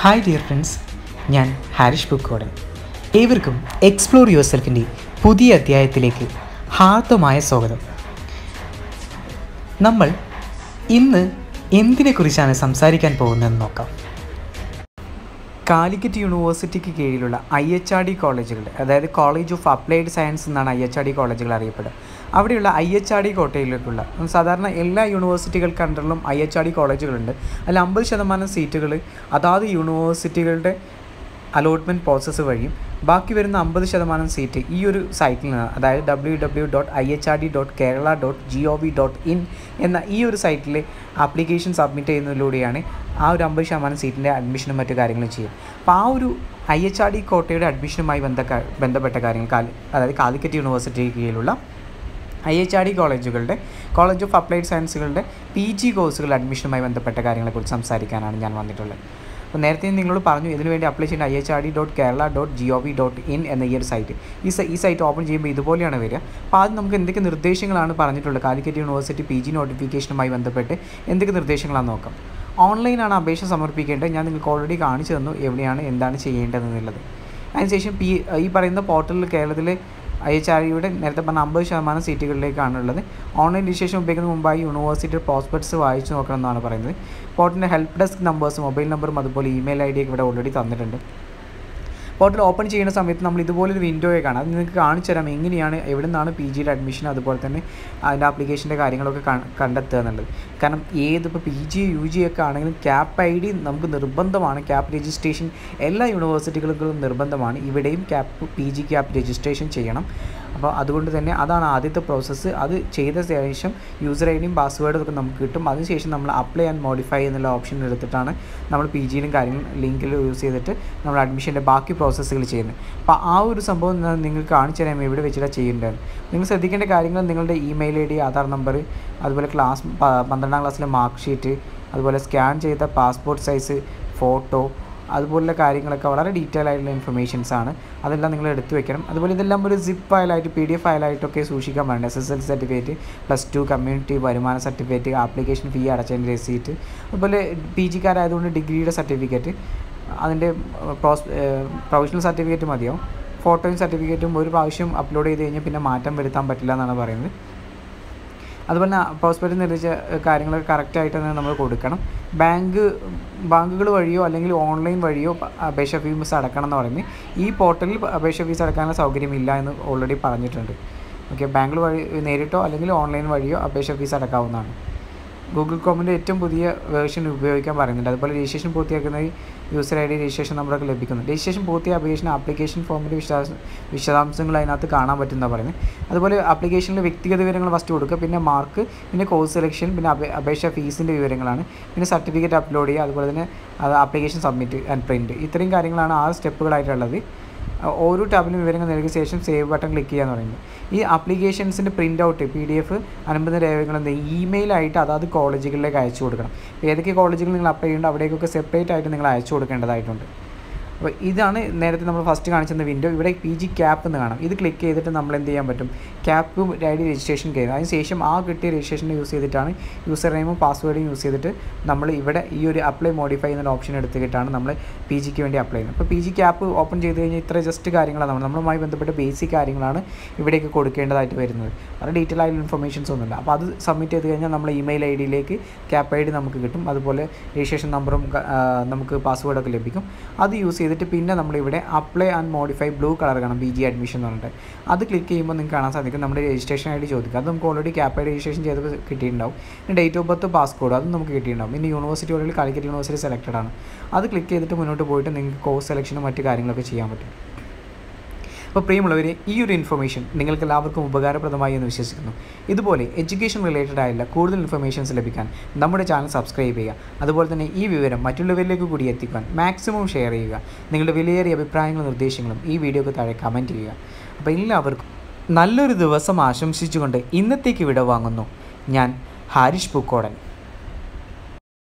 hi dear friends ഞാൻ ഹാരിഷ് ബുക്കോടൻ ഏവർക്കും explore your സെൽഫിൻ്റെ പുതിയ അധ്യായത്തിലേക്ക് ഹാർദമായ സ്വാഗതം നമ്മൾ ഇന്ന് എന്തിനെക്കുറിച്ചാണ് സംസാരിക്കാൻ പോകുന്നതെന്ന് നോക്കാം കാലിക്കറ്റ് യൂണിവേഴ്സിറ്റിക്ക് കീഴിലുള്ള ഐ എച്ച് ആർ ഡി കോളേജുകളുടെ അതായത് കോളേജ് ഓഫ് അപ്ലൈഡ് സയൻസ് എന്നാണ് ഐ എച്ച് ആർ ഡി കോളേജുകൾ അറിയപ്പെടുക അവിടെയുള്ള ഐ എച്ച് ആർ ഡി കോട്ടയിലേക്കുള്ള സാധാരണ എല്ലാ യൂണിവേഴ്സിറ്റികൾക്ക് അണ്ടറിലും ഐ എച്ച് ആർ ഡി കോളേജുകളുണ്ട് അതിൽ അമ്പത് ശതമാനം സീറ്റുകൾ അതാത് യൂണിവേഴ്സിറ്റികളുടെ അലോട്ട്മെൻറ്റ് പ്രോസസ്സ് വഴിയും ബാക്കി വരുന്ന അമ്പത് ശതമാനം സീറ്റ് ഈ ഒരു സൈറ്റിൽ നിന്ന് അതായത് W W dot I H R D dot Kerala dot G O V dot in എന്ന ഈ ഒരു സൈറ്റിൽ ആപ്ലിക്കേഷൻ സബ്മിറ്റ് ചെയ്യുന്നതിലൂടെയാണ് ആ ഒരു അമ്പത് ശതമാനം സീറ്റിൻ്റെ അഡ്മിഷനും മറ്റു കാര്യങ്ങളും ചെയ്യും അപ്പോൾ ആ ഒരു ഐ എച്ച് ആർ ഡി കോട്ടയുടെ അഡ്മിഷനുമായി ബന്ധ ബന്ധപ്പെട്ട കാര്യങ്ങൾ കാലി അതായത് കാലിക്കറ്റ് യൂണിവേഴ്സിറ്റി കീഴിലുള്ള ഐ എച്ച് ആർ ഡി കോളേജുകളുടെ കോളേജ് ഓഫ് അപ്ലൈഡ് സയൻസുകളുടെ പി ജി കോഴ്സുകളുടെ അഡ്മിഷനുമായി ബന്ധപ്പെട്ട കാര്യങ്ങളെക്കുറിച്ച് സംസാരിക്കാനാണ് ഞാൻ വന്നിട്ടുള്ളത് അപ്പോൾ നേരത്തെ ഞാൻ നിങ്ങളോട് പറഞ്ഞു ഇതിനു വേണ്ടി അപ്ലൈ ചെയ്യേണ്ട I H R D dot Kerala dot G O V dot in എന്ന ഈ ഒരു സൈറ്റ് ഈ സ ഈ സൈറ്റ് ഓപ്പൺ ചെയ്യുമ്പോൾ ഇതുപോലെയാണ് വരിക അപ്പോൾ ആദ്യം നമുക്ക് എന്തൊക്കെ നിർദ്ദേശങ്ങളാണ് പറഞ്ഞിട്ടുള്ളത് കാലിക്കറ്റ് യൂണിവേഴ്സിറ്റി പി ജി നോട്ടിഫിക്കേഷനുമായി ബന്ധപ്പെട്ട് എന്തൊക്കെ നിർദ്ദേശങ്ങളാണെന്ന് നോക്കാം ഓൺലൈനാണ് അപേക്ഷ സമർപ്പിക്കേണ്ടത് ഞാൻ നിങ്ങൾക്ക് ഓൾറെഡി കാണിച്ചു തന്നു എവിടെയാണ് എന്താണ് ചെയ്യേണ്ടതെന്നുള്ളത് അതിനുശേഷം പി ഈ പറയുന്ന പോർട്ടലിൽ കേരളത്തിലെ ഐ എച്ച് ആർ യുടെ നേരത്തെ പറഞ്ഞ അമ്പത് ശതമാനം സീറ്റുകളിലേക്കാണ് ഉള്ളത് ഓൺലൈൻ രജിസ്ട്രേഷൻ ഉപയോഗിക്കുന്ന മുമ്പായി യൂണിവേഴ്സിറ്റി പ്രോസ്പെക്ട്സ് വായിച്ചു നോക്കണം എന്നാണ് പറയുന്നത് പോർട്ടലിൻ്റെ ഹെൽപ്പ് ഡെസ്ക് നമ്പേഴ്സ് മൊബൈൽ നമ്പറും അതുപോലെ ഇമെയിൽ ഐ ഡിയൊക്കെ ഇവിടെ ഓൾറെഡി തന്നിട്ടുണ്ട് പോർട്ടൽ ഓപ്പൺ ചെയ്യുന്ന സമയത്ത് നമ്മൾ ഇതുപോലൊരു വിൻഡോയെ കാണാം അത് നിങ്ങൾക്ക് കാണിച്ചു തരാം എങ്ങനെയാണ് എവിടെ നിന്നാണ് പി ജിയുടെ അഡ്മിഷൻ അതുപോലെ തന്നെ അതിൻ്റെ ആപ്ലിക്കേഷൻ്റെ കാര്യങ്ങളൊക്കെ കണ്ടെത്തുക എന്നുള്ളത് കാരണം ഏത് ഇപ്പോൾ പി ജി യു ജി ഒക്കെ ആണെങ്കിലും ക്യാപ്പ് ഐ ഡി നമുക്ക് നിർബന്ധമാണ് ക്യാപ്പ് രജിസ്ട്രേഷൻ എല്ലാ യൂണിവേഴ്സിറ്റികൾക്കും നിർബന്ധമാണ് ഇവിടെയും cap P G cap registration ചെയ്യണം അപ്പോൾ അതുകൊണ്ട് തന്നെ അതാണ് ആദ്യത്തെ പ്രോസസ്സ് അത് ചെയ്ത ശേഷം യൂസർ ഐ ഡിയും പാസ്വേഡും ഒക്കെ നമുക്ക് കിട്ടും അതിനുശേഷം നമ്മൾ അപ്ലൈ ആൻഡ് മോഡിഫൈ എന്നുള്ള ഓപ്ഷൻ എടുത്തിട്ടാണ് നമ്മൾ പി ജിയിലും കാര്യങ്ങളും ലിങ്കിൽ യൂസ് ചെയ്തിട്ട് നമ്മൾ അഡ്മിഷൻ്റെ ബാക്കി പ്രോസസ്സുകൾ ചെയ്യുന്നത് അപ്പോൾ ആ ഒരു സംഭവം ഞാൻ നിങ്ങൾക്ക് കാണിച്ചു തരാം എവിടെ വെച്ചിട്ടാണ് ചെയ്യേണ്ടത് നിങ്ങൾ ശ്രദ്ധിക്കേണ്ട കാര്യങ്ങൾ നിങ്ങളുടെ email I D Aadhaar number അതുപോലെ ക്ലാസ് പന്ത്രണ്ടാം ക്ലാസ്സിലെ മാർക്ക് ഷീറ്റ് അതുപോലെ സ്കാൻ ചെയ്ത പാസ്പോർട്ട് സൈസ് ഫോട്ടോ അതുപോലുള്ള കാര്യങ്ങളൊക്കെ വളരെ ഡീറ്റെയിൽ ആയിട്ടുള്ള ഇൻഫർമേഷൻസ് ആണ് അതെല്ലാം നിങ്ങൾ എടുത്തു വെക്കണം അതുപോലെ ഇതെല്ലാം ഒരു സിപ്പ് ഫയലായിട്ട് പി ഡി എഫ് ഫയലായിട്ടൊക്കെ സൂക്ഷിക്കാൻ വേണ്ട S S L certificate plus two community വരുമാന സർട്ടിഫിക്കറ്റ് ആപ്ലിക്കേഷൻ ഫീ അടച്ചതിൻ്റെ രസീറ്റ് അതുപോലെ പി ജിക്കാരായതുകൊണ്ട് ഡിഗ്രിയുടെ സർട്ടിഫിക്കറ്റ് അതിൻ്റെ പ്രോസ് പ്രൊഫഷണൽ സർട്ടിഫിക്കറ്റ് മതിയാവും ഫോട്ടോയും സർട്ടിഫിക്കറ്റും ഒരു പ്രാവശ്യം അപ്ലോഡ് ചെയ്ത് കഴിഞ്ഞാൽ പിന്നെ മാറ്റം വരുത്താൻ പറ്റില്ല എന്നാണ് പറയുന്നത് അതുപോലെ തന്നെ പ്രോസ്പെക്റ്റ് നിർദ്ദേശിച്ച കാര്യങ്ങളൊക്കെ കറക്റ്റായിട്ട് തന്നെ നമ്മൾ കൊടുക്കണം ബാങ്ക് ബാങ്കുകൾ വഴിയോ അല്ലെങ്കിൽ ഓൺലൈൻ വഴിയോ അപേക്ഷ ഫീസ് അടക്കണം എന്ന് പറയുന്നത് ഈ പോർട്ടലിൽ അപേക്ഷ ഫീസ് അടക്കാനുള്ള സൗകര്യമില്ല എന്ന് ഓൾറെഡി പറഞ്ഞിട്ടുണ്ട് ഓക്കെ ബാങ്ക് വഴി നേരിട്ടോ അല്ലെങ്കിൽ ഓൺലൈൻ വഴിയോ അപേക്ഷ ഫീസ് അടക്കാവുന്നതാണ് ഗൂഗിൾ കോമിൻ്റെ ഏറ്റവും പുതിയ വേർഷൻ ഉപയോഗിക്കാൻ പറയുന്നുണ്ട് അതുപോലെ രജിസ്ട്രേഷൻ പൂർത്തിയാക്കുന്ന യൂസർ ഐ ഡി രജിസ്ട്രേഷൻ നമ്പറൊക്കെ ലഭിക്കുന്നു രജിസ്ട്രേഷൻ പൂർത്തിയ അപ്ലിക്കേഷൻ ആപ്ലിക്കേഷൻ ഫോമിൻ്റെ വിശദാംശ വിശദാംശങ്ങൾ അതിനകത്ത് കാണാൻ പറ്റുന്ന പറയുന്നത് അതുപോലെ ആപ്ലിക്കേഷനിൽ വ്യക്തിഗത വിവരങ്ങൾ ഫസ്റ്റ് കൊടുക്കുക പിന്നെ മാർക്ക് പിന്നെ കോഴ്സ് സെലക്ഷൻ പിന്നെ അപേക്ഷ ഫീസിൻ്റെ വിവരങ്ങളാണ് പിന്നെ സർട്ടിഫിക്കറ്റ് അപ്ലോഡ് ചെയ്യുക അതുപോലെ തന്നെ അത് ആപ്ലിക്കേഷൻ സബ്മിറ്റ് ആൻഡ് പ്രിൻറ്റ് ഇത്രയും കാര്യങ്ങളാണ് ആറ് സ്റ്റെപ്പുകളായിട്ടുള്ളത് ഓരോ ടാബിലും വിവരങ്ങൾ നൽകിയ ശേഷം സേവ് ബട്ടൺ ക്ലിക്ക് ചെയ്യാന്ന് പറയുന്നത് ഈ ആപ്ലിക്കേഷൻസിൻ്റെ print out P D F അനുബന്ധ രേഖകൾ എന്ത് ഇമെയിലായിട്ട് അതാത് കോളേജുകളിലേക്ക് അയച്ചു കൊടുക്കണം ഏതൊക്കെ കോളേജുകൾ നിങ്ങൾ അപ്ലൈ ചെയ്യുന്നുണ്ടോ അവിടേക്കൊക്കെ സെപ്പറേറ്റ് ആയിട്ട് നിങ്ങൾ അയച്ചു കൊടുക്കേണ്ടതായിട്ടുണ്ട് അപ്പോൾ ഇതാണ് നേരത്തെ നമ്മൾ ഫസ്റ്റ് കാണിച്ചിരുന്ന വിൻഡോ ഇവിടെ പി ജി ക്യാപ്പ് എന്ന് കാണാം ഇത് ക്ലിക്ക് ചെയ്തിട്ട് നമ്മൾ എന്ത് ചെയ്യാൻ പറ്റും ക്യാപ്പും ഐ ഡി രജിസ്ട്രേഷൻ ചെയ്യുന്നത് അതിനുശേഷം ആ കിട്ടിയ രജിസ്ട്രേഷൻ യൂസ് ചെയ്തിട്ടാണ് യൂസർ നെയിമും പാസ്വേഡും യൂസ് ചെയ്തിട്ട് നമ്മൾ ഇവിടെ ഈ ഒരു അപ്ലൈ മോഡിഫൈ എന്നൊരു ഓപ്ഷൻ എടുത്തിട്ടാണ് നമ്മൾ പി ജിക്ക് വേണ്ടി അപ്ലൈ ചെയ്യുന്നത് അപ്പോൾ പി ജി ക്യാപ്പ് ഓപ്പൺ ചെയ്ത് കഴിഞ്ഞാൽ ഇത്ര ജസ്റ്റ് കാര്യങ്ങളാണ് നമ്മൾ നമ്മളുമായി ബന്ധപ്പെട്ട ബേസിക് കാര്യങ്ങളാണ് ഇവിടേക്ക് കൊടുക്കേണ്ടതായിട്ട് വരുന്നത് വളരെ ഡീറ്റെയിൽ ആയിട്ടുള്ള ഇൻഫർമേഷൻസ് ഒന്നുമില്ല അപ്പോൾ അത് സബ്മിറ്റ് ചെയ്ത് കഴിഞ്ഞാൽ നമ്മൾ ഇമെയിൽ ഐ ഡിയിലേക്ക് ക്യാപ്പ് ഐ ഡി നമുക്ക് കിട്ടും അതുപോലെ രജിസ്ട്രേഷൻ നമ്പറും നമുക്ക് പാസ്വേഡൊക്കെ ലഭിക്കും അത് യൂസ് ചെയ്തിട്ട് പിന്നെ നമ്മളിവിടെ apply and modify blue colour കാണാം പി ജി അഡ്മിഷൻ എന്ന് പറഞ്ഞിട്ട് അത് ക്ലിക്ക് ചെയ്യുമ്പോൾ നിങ്ങൾക്ക് കാണാൻ സാധിക്കും നമ്മുടെ രജിസ്ട്രേഷൻ ഐ ഡി ചോദിക്കുക അത് നമുക്ക് ഓൾറെഡി ക്യാപ്പ് ഐ രജിസ്ട്രേഷൻ ചെയ്തപ്പോൾ കിട്ടിയിട്ടുണ്ടാവും പിന്നെ ഡേറ്റ് ഓഫ് ബർത്ത് പാസ്കോഡ് അതും നമുക്ക് കിട്ടിയിട്ടുണ്ടാവും പിന്നെ university already Calicut university selected ആണ് അത് ക്ലിക്ക് ചെയ്തിട്ട് മുന്നോട്ട് പോയിട്ട് നിങ്ങൾക്ക് കോഴ്സ് സെലക്ഷനും മറ്റു കാര്യങ്ങളൊക്കെ ചെയ്യാൻ പറ്റും അപ്പോൾ പ്രിയമുള്ളവരെ ഈ ഒരു ഇൻഫർമേഷൻ നിങ്ങൾക്ക് എല്ലാവർക്കും ഉപകാരപ്രദമായി എന്ന് വിശ്വസിക്കുന്നു ഇതുപോലെ എഡ്യൂക്കേഷൻ റിലേറ്റഡ് ആയുള്ള കൂടുതൽ ഇൻഫർമേഷൻസ് ലഭിക്കാൻ നമ്മുടെ ചാനൽ സബ്സ്ക്രൈബ് ചെയ്യുക അതുപോലെ തന്നെ ഈ വിവരം മറ്റുള്ളവരിലേക്ക് കൂടി എത്തിക്കാൻ മാക്സിമം ഷെയർ ചെയ്യുക നിങ്ങളുടെ വിലയേറിയ അഭിപ്രായങ്ങളും നിർദ്ദേശങ്ങളും ഈ വീഡിയോക്ക് താഴെ കമൻറ്റ് ചെയ്യുക അപ്പോൾ എല്ലാവർക്കും നല്ലൊരു ദിവസം ആശംസിച്ചുകൊണ്ട് ഇന്നത്തേക്ക് വിട വാങ്ങുന്നു ഞാൻ ഹാരിഷ് പൂക്കോടൻ